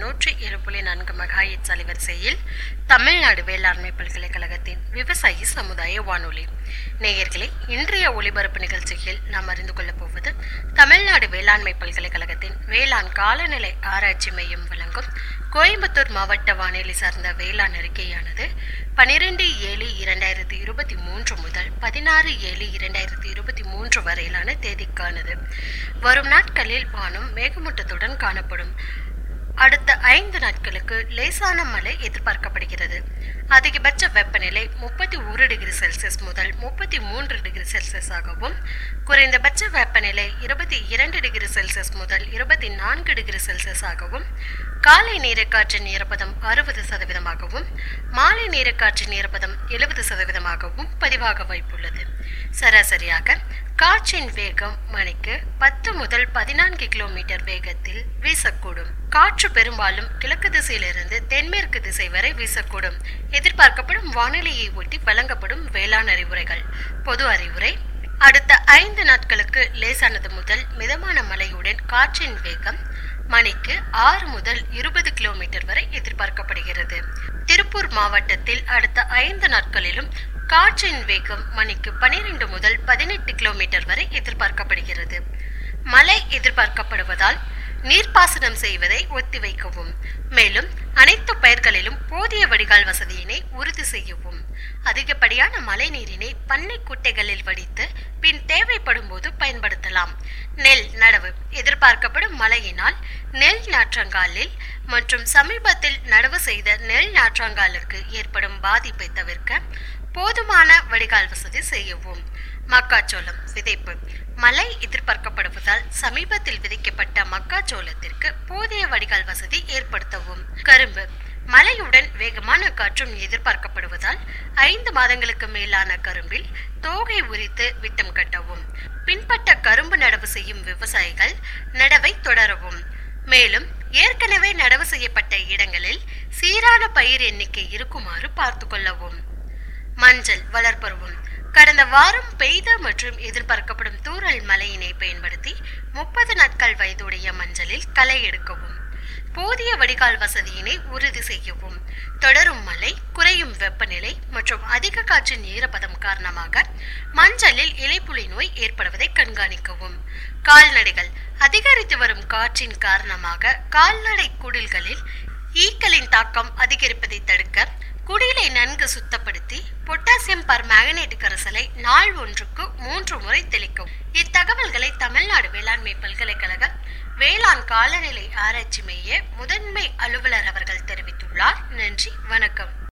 நூற்றி ஏழு புள்ளி நான்கு மெகாயிட்ஸ் அலைவரிசையில் தமிழ்நாடு வேளாண்மை பல்கலைக்கழகத்தின் விவசாயி சமுதாய வானொலி நேயர்களே இன்றைய ஒளிபரப்பு நிகழ்ச்சியில் நாம் அறிந்து கொள்ளப் போவது தமிழ்நாடு வேளாண்மை பல்கலைக்கழகத்தின் வேளாண் காலநிலை ஆராய்ச்சி மையம் வழங்கும் கோயம்புத்தூர் மாவட்ட வானிலை சார்ந்த வேளாண் அறிக்கையானது பனிரெண்டு ஏழு இரண்டாயிரத்தி இருபத்தி மூன்று முதல் பதினாறு ஏழு இரண்டாயிரத்தி இருபத்தி மூன்று வரையிலான தேதிக்கானது வரும் நாட்களில் வானம் மேகமூட்டத்துடன் காணப்படும் அடுத்த ஐந்து நாட்களுக்கு லேசான மழை எதிர்பார்க்கப்படுகிறது அதிகபட்ச வெப்பநிலை முப்பத்தி ஒரு டிகிரி செல்சியஸ் முதல் முப்பத்தி மூன்று டிகிரி செல்சியஸ் ஆகவும் குறைந்தபட்ச வெப்பநிலை இருபத்தி இரண்டு டிகிரி செல்சியஸ் முதல் இருபத்தி நான்கு டிகிரி செல்சியஸ் ஆகவும் காலை நீரக்காற்றின் ஈரப்பதம் அறுபது சதவீதமாகவும் மாலை நீரக்காற்றின் ஈரப்பதம் எழுபது சதவீதமாகவும் பதிவாக வாய்ப்புள்ளது சராசரியாக காற்றின் வேகம் மணிக்கு பத்து முதல் பதினான்கு கிலோமீட்டர் வேகத்தில் வீசக்கூடும் காற்று பெரும்பாலும் கிழக்கு திசையிலிருந்து தென்மேற்கு திசை வரை வீசக்கூடும் எதிர்பார்க்கப்படும் வானிலையை ஒட்டி வழங்கப்படும் வேளாண் அறிவுரைகள் பொது அறிவுரை அடுத்த ஐந்து நாட்களுக்கு லேசானது முதல் மிதமான மழையுடன் காற்றின் வேகம் மணிக்கு ஆறு முதல் இருபது கிலோமீட்டர் வரை எதிர்பார்க்கப்படுகிறது திருப்பூர் மாவட்டத்தில் அடுத்த ஐந்து நாட்களிலும் காற்றின் வேகம் மணிக்கு பனிரெண்டு முதல் பதினெட்டு கிலோமீட்டர் வரை எதிர்பார்க்கப்படுகிறது மழை எதிர்பார்க்கப்படுவதால் நீர்ப்பாசனம் செய்வதை ஒத்திவைக்கவும் மேலும் அனைத்து பயிர்களிலும் போதிய வடிகால் வசதியினை உறுதி செய்யவும் அதிகப்படியான மழை நீரினை பண்ணை குட்டைகளில் வடித்து பின் தேவைப்படும் போது பயன்படுத்தலாம் நெல் நடவு எதிர்பார்க்கப்படும் மழையினால் நெல் நாற்றங்காலில் மற்றும் சமீபத்தில் நடவு செய்த நெல் நாற்றங்காலுக்கு ஏற்படும் பாதிப்பை தவிர்க்க போதுமான வடிகால் வசதி செய்யவும் மக்காச்சோளம் விதைப்பு மழை எதிர்பார்க்கப்படுவதால் சமீபத்தில் விதைக்கப்பட்ட மக்காச்சோளத்திற்கு போதிய வடிகால் வசதி ஏற்படுத்தவும் கரும்பு மழையுடன் வேகமான காற்றும் எதிர்பார்க்கப்படுவதால் ஐந்து மாதங்களுக்கு மேலான கரும்பில் தோகை உரித்து விட்டம் கட்டவும் பின்பற்ற கரும்பு நடவு செய்யும் விவசாயிகள் நடவை தொடரவும் மேலும் ஏற்கனவே நடவு செய்யப்பட்ட இடங்களில் சீரான பயிர் எண்ணிக்கை இருக்குமாறு பார்த்து கொள்ளவும் மஞ்சள் வளர்ப்பருவம் கடந்த வாரம் பெய்த மற்றும் எதிர்பார்க்கப்படும் தூறல் மழையினை பயன்படுத்தி முப்பது நாட்கள் வயதுடைய மஞ்சளில் களை எடுக்கவும் போதிய வடிகால் வசதியினை உறுதி செய்யவும் தொடரும் மழை குறையும் வெப்பநிலை மற்றும் அதிக காற்றின் ஈரப்பதம் காரணமாக மஞ்சளில் இலைப்புலி நோய் ஏற்படுவதை கண்காணிக்கவும் கால்நடைகள் அதிகரித்து வரும் காற்றின் காரணமாக கால்நடை குடில்களில் ஈக்களின் தாக்கம் அதிகரிப்பதை தடுக்க குடிலை நன்கு சுத்தப்படுத்தி பொட்டாசியம் பர் மேக்னேட் கரைசலை நாள் ஒன்றுக்கு மூன்று முறை தெளிக்கும் இத்தகவல்களை தமிழ்நாடு வேளாண்மை பல்கலைக்கழக வேளாண் காலநிலை ஆராய்ச்சி மைய முதன்மை அலுவலர் அவர்கள் தெரிவித்துள்ளார் நன்றி வணக்கம்